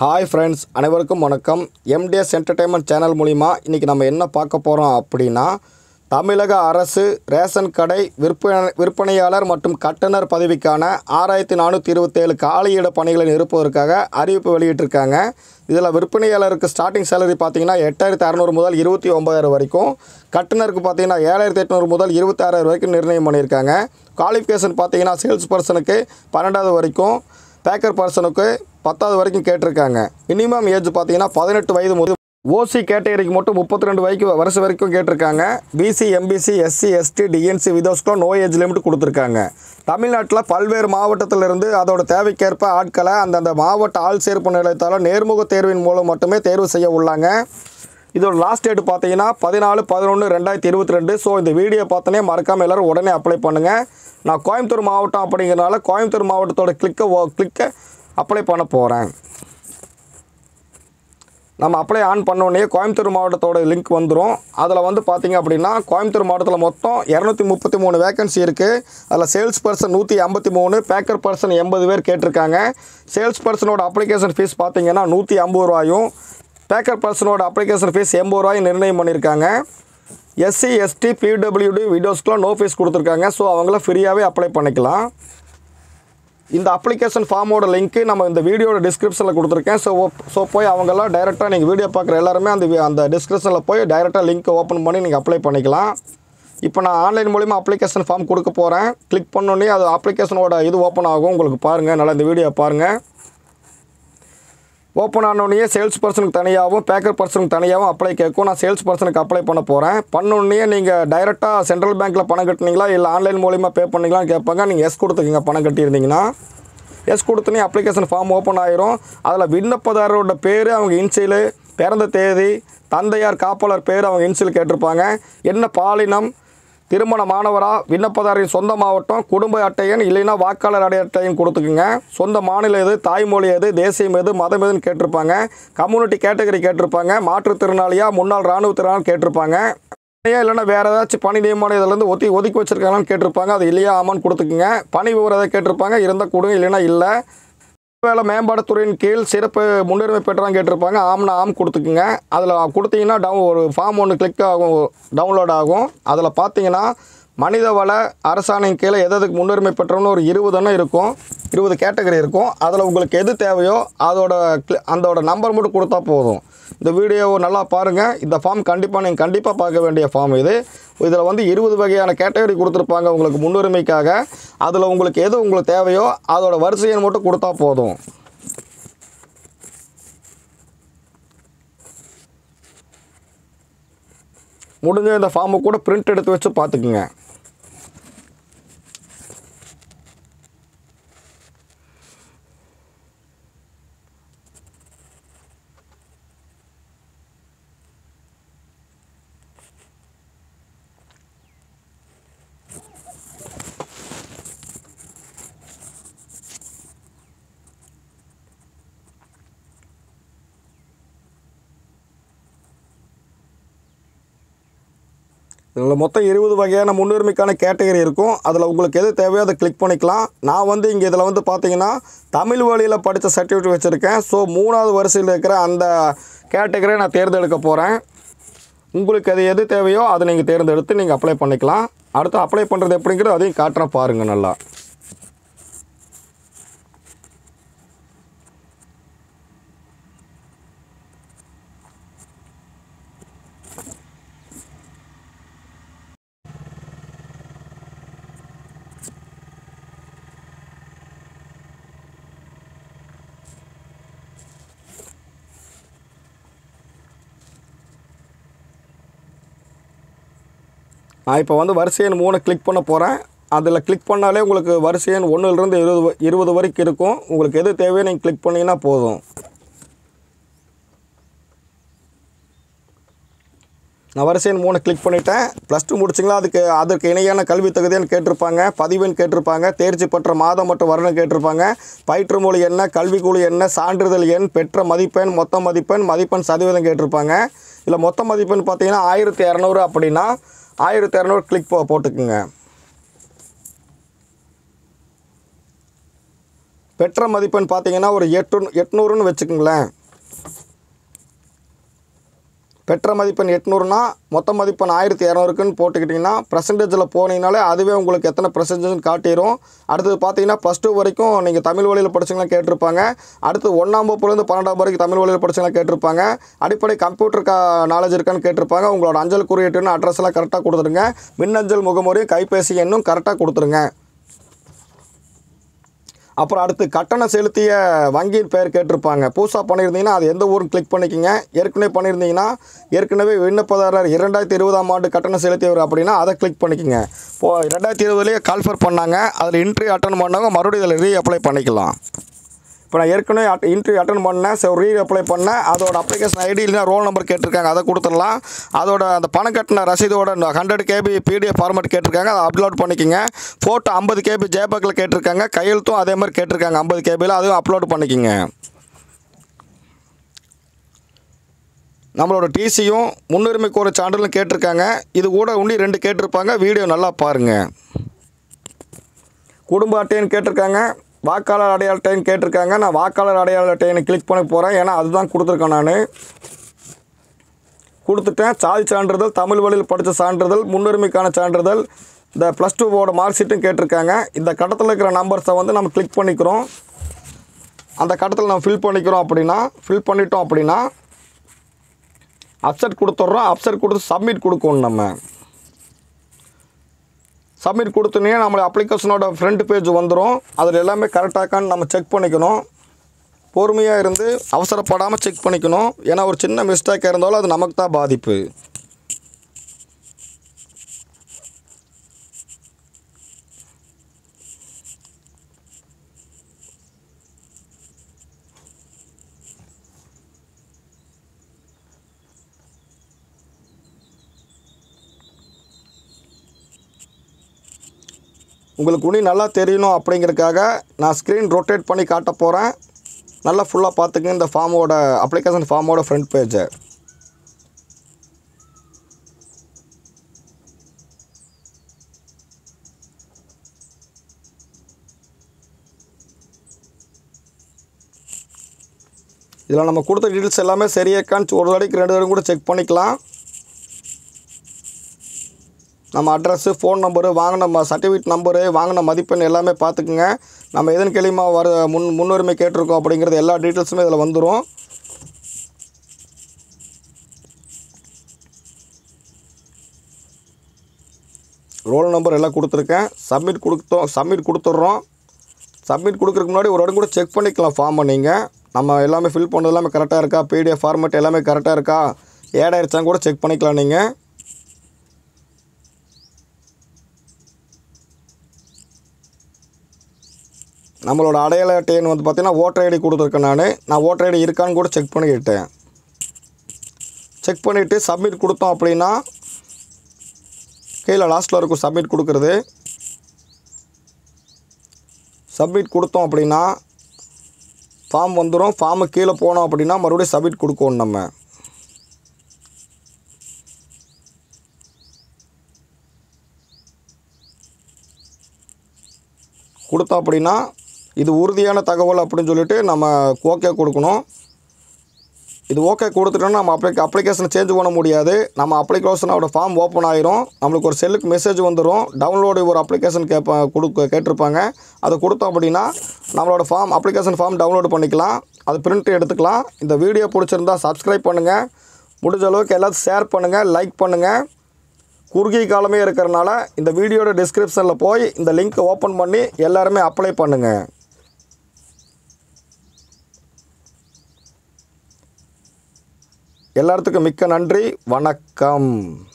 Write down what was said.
hi friends அனைவருக்கும் வணக்கம் MTS entertainment channel மூலிமா இன்றைக்கி நம்ம என்ன பார்க்க போகிறோம் அப்படின்னா தமிழக அரசு ரேஷன் கடை விற்பனை விற்பனையாளர் மற்றும் கட்டணர் பதவிக்கான ஆறாயிரத்தி நானூற்றி இருபத்தேழு காலியிட பணிகளை நிரப்புவதற்காக அறிவிப்பு வெளியிட்டிருக்காங்க இதில் விற்பனையாளருக்கு ஸ்டார்டிங் சேலரி பார்த்தீங்கன்னா எட்டாயிரத்தி அறநூறு முதல் இருபத்தி ஒம்பதாயிரம் வரைக்கும் கட்டணருக்கு பார்த்தீங்கன்னா ஏழாயிரத்தி எட்நூறு முதல் இருபத்தாறாயிரம் வரைக்கும் நிர்ணயம் பண்ணியிருக்காங்க குவாலிஃபிகேஷன் பார்த்தீங்கன்னா சேல்ஸ் பர்சனுக்கு பன்னெண்டாவது வரைக்கும் பேக்கர் பர்சனுக்கு பத்தாவது வரைக்கும் கேட்டிருக்காங்க மினிமம் ஏஜ் பார்த்தீங்கன்னா பதினெட்டு வயது முதல் ஓசி கேட்டகரிக்கு மட்டும் முப்பத்தி ரெண்டு வரைக்கும் வருஷம் வரைக்கும் கேட்டிருக்காங்க BC MBC SC ST DNC விதோஸ்க்கெலாம் நோ ஏஜ் லிமிட் கொடுத்துருக்காங்க தமிழ்நாட்டில் பல்வேறு மாவட்டத்திலிருந்து அதோட தேவைக்கேற்ப ஆட்களை அந்தந்த மாவட்ட ஆள் சேர்ப்பு நிலையத்தால் நேர்முக தேர்வின் மூலம் மட்டுமே தேர்வு செய்ய உள்ளாங்க இதோட லாஸ்ட் டேட் பார்த்தீங்கன்னா பதினாலு பதினொன்று ரெண்டாயிரத்தி இருபத்தி ரெண்டு ஸோ இந்த வீடியோ பார்த்தோன்னே மறக்காமல் எல்லோரும் உடனே அப்ளை பண்ணுங்கள் நான் கோயம்புத்தூர் மாவட்டம் அப்படிங்கிறனால கோயம்புத்தூர் மாவட்டத்தோட கிளிக்கை கிளிக்கை அப்ளை பண்ண போகிறேன் நம்ம அப்ளை ஆன் பண்ணோடனே கோயம்புத்தூர் மாவட்டத்தோட லிங்க் வந்துடும் அதில் வந்து பார்த்தீங்க அப்படின்னா கோயம்புத்தூர் மாவட்டத்தில் மொத்தம் இரநூத்தி முப்பத்தி மூணு வேகன்சி இருக்குது அதில் சேல்ஸ் பர்சன் நூற்றி ஐம்பத்தி மூணு பேக்கர் பர்சன் எண்பது பேர் கேட்டிருக்காங்க சேல்ஸ் பர்சனோட அப்ளிகேஷன் ஃபீஸ் பார்த்தீங்கன்னா நூற்றி ஐம்பது ரூபாயும் பேக்கர் பர்சனோட அப்ளிகேஷன் ஃபீஸ் எண்பது ரூபாயும் நிர்ணயம் பண்ணியிருக்காங்க எஸ்சி எஸ்டி பிடபிள்யூடி விடோஸ்க்குலாம் நோ ஃபீஸ் கொடுத்துருக்காங்க ஸோ அவங்கள ஃப்ரீயாகவே அப்ளை பண்ணிக்கலாம் இந்த அப்ளிகேஷன் ஃபார்மோட லிங்க்கு நம்ம இந்த வீடியோட டிஸ்கிரிப்ஷனில் கொடுத்துருக்கேன் ஸோ ஸோ போய் அவங்கெல்லாம் டைரெக்டாக நீங்கள் வீடியோ பார்க்குற எல்லாருமே அந்த வி- அந்த டிஸ்கிரிப்ஷனில் போய் டைரெக்டாக லிங்க் ஓப்பன் பண்ணி நீங்கள் அப்ளை பண்ணிக்கலாம் இப்போ நான் ஆன்லைன் மூலிமா அப்ளிகேஷன் ஃபார்ம் கொடுக்க போகிறேன் கிளிக் பண்ணோன்னே அது அப்ளிகேஷனோட இது ஓப்பன் ஆகும் உங்களுக்கு பாருங்கள் நல்லா இந்த வீடியோ பாருங்கள் ஓப்பன் ஆனோடனே சேல்ஸ் பர்சனுக்கு தனியாகவும் பேக்கர் பர்சனுக்கு தனியாகவும் அப்ளை கேட்கும் நான் சேல்ஸ் பர்சனுக்கு அப்ளை பண்ண போகிறேன் பண்ணோடனே நீங்கள் டைரெக்டாக சென்ட்ரல் பேங்க்கில் பணம் கட்டினீங்களா இல்லை ஆன்லைன் மூலிமா பே பண்ணீங்களான்னு கேட்பாங்க நீங்கள் எஸ் கொடுத்துக்கங்க பணம் கட்டியிருந்தீங்கன்னா எஸ் கொடுத்தனே அப்ளிகேஷன் ஃபார்ம் ஓப்பன் ஆயிரும் அதில் விண்ணப்பதாரரோட பேர் அவங்க இன்சியலு பிறந்த தேதி தந்தையார் காப்பாளர் பேர் அவங்க இன்சியல் கேட்டிருப்பாங்க என்ன பாலினம் திருமண மாணவரா விண்ணப்பதாரின் சொந்த மாவட்டம் குடும்ப அட்டையன் இல்லைன்னா வாக்காளர் அடை அட்டையும் கொடுத்துக்குங்க சொந்த மாநிலம் எது தாய்மொழி எது தேசியம் எது மதம் எதுன்னு கேட்டிருப்பாங்க கம்யூனிட்டி கேட்டகரி கேட்டிருப்பாங்க மாற்றுத்திறனாளியா முன்னாள் இராணுவ திறனாளி கேட்டிருப்பாங்க ஏன் இல்லைன்னா வேறு ஏதாச்சும் பணி நியமனம் இதுலேருந்து ஒத்தி ஒதுக்கி வச்சிருக்காங்களான்னு கேட்டிருப்பாங்க அது இல்லையா ஆமான்னு கொடுத்துக்குங்க பணி விவரம் எதாவது கேட்டிருப்பாங்க இருந்தால் கொடுங்க இல்லைன்னா இல்லை வேலை மேம்பாட்டுத்துறையின் கீழ் சிறப்பு முன்னுரிமை பெற்றான்னு கேட்டிருப்பாங்க ஆம்னா ஆம் கொடுத்துக்குங்க அதில் கொடுத்தீங்கன்னா டவுன் ஒரு ஃபார்ம் ஒன்று கிளிக் ஆகும் டவுன்லோட் ஆகும் அதில் பார்த்தீங்கன்னா மனிதவள அரசாணையின் கீழே எது எதுக்கு முன்னுரிமை பெற்றோன்னு ஒரு இருபது எண்ணம் இருக்கும் இருபது கேட்டகரி இருக்கும் அதில் உங்களுக்கு எது தேவையோ அதோட cli- அதோட நம்பர் மட்டும் கொடுத்தா போதும் இந்த வீடியோவை நல்லா பாருங்கள் இந்த ஃபார்ம் கண்டிப்பாக நீங்கள் கண்டிப்பாக பார்க்க வேண்டிய ஃபார்ம் இது இதில் வந்து இருபது வகையான கேட்டகரி கொடுத்துருப்பாங்க உங்களுக்கு முன்னுரிமைக்காக அதில் உங்களுக்கு எது உங்களுக்கு தேவையோ அதோட வரிசையை மட்டும் கொடுத்தா போதும் முடிஞ்ச இந்த ஃபார்மை கூட பிரிண்ட் எடுத்து வச்சு பார்த்துக்குங்க இதில் மொத்தம் இருபது வகையான முன்னுரிமைக்கான கேட்டகரி இருக்கும் அதில் உங்களுக்கு எது தேவையோ அதை கிளிக் பண்ணிக்கலாம் நான் வந்து இங்கே இதில் வந்து பார்த்தீங்கன்னா தமிழ் வழியில் படித்த சர்டிஃபிகேட் வச்சுருக்கேன் ஸோ மூணாவது வரிசையில் இருக்கிற அந்த கேட்டகரியை நான் தேர்ந்தெடுக்க போகிறேன் உங்களுக்கு அது எது தேவையோ அதை நீங்கள் தேர்ந்தெடுத்து நீங்கள் அப்ளை பண்ணிக்கலாம் அடுத்து அப்ளை பண்ணுறது எப்படிங்கிறது அதையும் காட்டுறேன் பாருங்கள் நல்லா நான் இப்போ வந்து வரிசை எண் மூணு கிளிக் பண்ண போகிறேன் அதில் கிளிக் பண்ணாலே உங்களுக்கு வரிசை எண் ஒன்றுலேருந்து இருபது வ- இருபது வரைக்கும் இருக்கும் உங்களுக்கு எது தேவையோ நீங்கள் கிளிக் பண்ணிங்கன்னா போதும் நான் வரிசை எண் மூணு கிளிக் பண்ணிட்டேன் ப்ளஸ் டூ முடிச்சிங்களா அதுக்கு அதற்கு இணையான கல்வி தகுதின்னு கேட்டிருப்பாங்க பதிவெண் கேட்டிருப்பாங்க தேர்ச்சி பெற்ற மாதம் மற்றும் வருடம் கேட்டிருப்பாங்க பயிற்று மொழி என்ன கல்விக்குழு என்ன சான்றிதழ் எண் பெற்ற மதிப்பெண் மொத்த மதிப்பெண் மதிப்பெண் சதவீதம் கேட்டிருப்பாங்க இதில் மொத்த மதிப்பெண் பார்த்தீங்கன்னா ஆயிரத்தி இரநூறு அப்படின்னா ஆயிரத்தி இரநூறு கிளிக் போ போட்டுக்குங்க பெற்ற மதிப்பெண் பார்த்தீங்கன்னா ஒரு எட்டு எட்நூறுன்னு வச்சுக்கோங்களேன் பெற்ற மதிப்பெண் எட்நூறுனா மொத்த மதிப்பெண் ஆயிரத்தி இரநூறுக்குன்னு போட்டுக்கிட்டிங்கன்னா பர்சன்டேஜில் போனீங்கனாலே அதுவே உங்களுக்கு எத்தனை பர்சன்டேஜ்னு காட்டிடும் அடுத்தது பார்த்தீங்கன்னா ப்ளஸ் டூ வரைக்கும் நீங்கள் தமிழ் வழியில் படிச்சவங்களாம் கேட்டிருப்பாங்க அடுத்து ஒன்றாம் வகுப்புலேருந்து பன்னெண்டாம் வரைக்கும் தமிழ் வழியில் படிச்சவங்களாம் கேட்டிருப்பாங்க அடிப்படை கம்ப்யூட்டர் கா நாலேஜ் இருக்கான்னு கேட்டிருப்பாங்க உங்களோட அஞ்சல் குறியீட்டுன்னு அட்ரஸ் எல்லாம் கரெக்டாக கொடுத்துருங்க மின்னஞ்சல் முகமுறையும் கைபேசி எண்ணும் கரெக்டாக கொடுத்துருங்க அப்புறம் அடுத்து கட்டணம் செலுத்திய வங்கியின் பெயர் கேட்டிருப்பாங்க புதுசாக பண்ணியிருந்தீங்கன்னா அது எந்த ஊரும் கிளிக் பண்ணிக்கோங்க ஏற்கனவே பண்ணியிருந்தீங்கன்னா ஏற்கனவே விண்ணப்பதாரர் இரண்டாயிரத்தி இருபதாம் ஆண்டு கட்டணம் செலுத்தியவர் அப்படின்னா அதை கிளிக் பண்ணிக்கோங்க இப்போது ரெண்டாயிரத்தி இருபதுலேயே கால்ஃபர் பண்ணாங்க அதில் இன்ட்ரி அட்டன் பண்ணவங்க மறுபடியும் இதில் ரீ அப்ளை பண்ணிக்கலாம் இப்போ நான் ஏற்கனவே அட் இன்டர்வியூ அட்டன் பண்ணேன் ஸோ ரீ அப்ளை பண்ணேன் அதோட அப்ளிகேஷன் ஐடி இல்லைனா ரோல் நம்பர் கேட்டிருக்காங்க அதை கொடுத்துடலாம் அதோட அந்த பணம் கட்டின ரசீதோட ஹண்ட்ரட் கேபி பிடிஎஃப் ஃபார்மேட் கேட்டிருக்காங்க அதை அப்லோட் பண்ணிக்கோங்க ஃபோட்டோ ஐம்பது கேபி ஜேபக்கில் கேட்டிருக்காங்க கையெழுத்தும் அதே மாதிரி கேட்டிருக்காங்க ஐம்பது கேபியில் அதுவும் அப்லோட் பண்ணிக்கோங்க நம்மளோட டிசியும் முன்னுரிமை கோர சான்றிதழும் கேட்டிருக்காங்க இது கூட உண்ணி ரெண்டு கேட்டிருப்பாங்க வீடியோ நல்லா பாருங்கள் குடும்ப அட்டைன்னு கேட்டிருக்காங்க வாக்காளர் அடையாள அட்டைன்னு கேட்டிருக்காங்க நான் வாக்காளர் அடையாள அட்டையை கிளிக் பண்ண போகிறேன் ஏன்னா அதுதான் கொடுத்துருக்கேன் நான் கொடுத்துட்டேன் சாதி சான்றிதழ் தமிழ் வழியில் படித்த சான்றிதழ் முன்னுரிமைக்கான சான்றிதழ் இந்த ப்ளஸ் டூவோட மார்க் ஷீட்டும் கேட்டிருக்காங்க இந்த கட்டத்தில் இருக்கிற நம்பர்ஸை வந்து நம்ம கிளிக் பண்ணிக்கிறோம் அந்த கட்டத்தில் நம்ம ஃபில் பண்ணிக்கிறோம் அப்படின்னா ஃபில் பண்ணிட்டோம் அப்படின்னா அப்செட் கொடுத்துட்றோம் அப்செட் கொடுத்து சப்மிட் கொடுக்கணும் நம்ம சப்மிட் கொடுத்தோன்னே நம்மளோட அப்ளிகேஷனோட ஃப்ரண்ட் பேஜ் வந்துடும் அதில் எல்லாமே கரெக்டாக்கான்னு நம்ம செக் பண்ணிக்கணும் பொறுமையாக இருந்து அவசரப்படாமல் செக் பண்ணிக்கணும் ஏன்னா ஒரு சின்ன மிஸ்டேக் இருந்தாலும் அது நமக்கு தான் பாதிப்பு உங்களுக்கு உனி நல்லா தெரியணும் அப்படிங்கிறதுக்காக நான் ஸ்க்ரீன் ரொட்டேட் பண்ணி காட்ட போகிறேன் நல்லா ஃபுல்லாக பார்த்துங்க இந்த ஃபார்மோட அப்ளிகேஷன் ஃபார்மோட ஃப்ரண்ட் பேஜை இதில் நம்ம கொடுத்த டீட்டெயில்ஸ் எல்லாமே சரியாக்கான்னு ஒரு தடவைக்கு ரெண்டு தடவை கூட செக் பண்ணிக்கலாம் நம்ம அட்ரஸ்ஸு ஃபோன் நம்பரு வாங்கின சர்டிஃபிகேட் நம்பரு வாங்கின மதிப்பெண் எல்லாமே பார்த்துக்குங்க நம்ம எதன் கிளிமா வர முன் முன்னுரிமை கேட்டிருக்கோம் அப்படிங்கிறது எல்லா டீட்டெயில்ஸுமே இதில் வந்துடும் ரோல் நம்பர் எல்லாம் கொடுத்துருக்கேன் சப்மிட் கொடுத்தோம் சப்மிட் கொடுத்துட்றோம் சப்மிட் கொடுக்குறதுக்கு முன்னாடி ஒரு இடம் கூட செக் பண்ணிக்கலாம் ஃபார்மை நீங்கள் நம்ம எல்லாமே ஃபில் பண்ணது எல்லாமே கரெக்டாக இருக்கா பிடிஎஃப் ஃபார்மேட் எல்லாமே கரெக்டாக இருக்கா ஏட் ஆயிடுச்சான்னு கூட செக் பண்ணிக்கலாம் நீங்கள் நம்மளோட அடையாள அட்டைன்னு வந்து பார்த்தீங்கன்னா ஓட்டர் ஐடி கொடுத்துருக்கேன் நான் நான் ஓட்டர் ஐடி இருக்கான்னு கூட செக் பண்ணிக்கிட்டேன் செக் பண்ணிவிட்டு சப்மிட் கொடுத்தோம் அப்படின்னா கீழே லாஸ்ட்டில் இருக்கும் சப்மிட் கொடுக்குறது சப்மிட் கொடுத்தோம் அப்படின்னா ஃபார்ம் வந்துடும் ஃபார்மு கீழே போனோம் அப்படின்னா மறுபடியும் சப்மிட் கொடுக்கணும் நம்ம கொடுத்தோம் அப்படின்னா இது உறுதியான தகவல் அப்படின்னு சொல்லிட்டு நம்ம ஓகே கொடுக்கணும் இது ஓகே கொடுத்துட்டோம்னா நம்ம அப்ளை அப்ளிகேஷனை சேஞ்ச் பண்ண முடியாது நம்ம அப்ளிகேஷனோட ஃபார்ம் ஓப்பன் ஆயிரும் நம்மளுக்கு ஒரு செல்லுக்கு மெசேஜ் வந்துடும் டவுன்லோடு ஒரு அப்ளிகேஷன் கேட்ப கொடுக்க கேட்டிருப்பாங்க அதை கொடுத்தோம் அப்படின்னா நம்மளோட ஃபார்ம் அப்ளிகேஷன் ஃபார்ம் டவுன்லோட் பண்ணிக்கலாம் அது பிரிண்ட் எடுத்துக்கலாம் இந்த வீடியோ பிடிச்சிருந்தா சப்ஸ்கிரைப் பண்ணுங்கள் முடிஞ்ச அளவுக்கு எல்லாத்தையும் ஷேர் பண்ணுங்கள் லைக் பண்ணுங்கள் குறுகிய காலமே இருக்கிறனால இந்த வீடியோட டிஸ்கிரிப்ஷனில் போய் இந்த லிங்க்கை ஓப்பன் பண்ணி எல்லாருமே அப்ளை பண்ணுங்கள் எல்லாத்துக்கும் மிக்க நன்றி வணக்கம்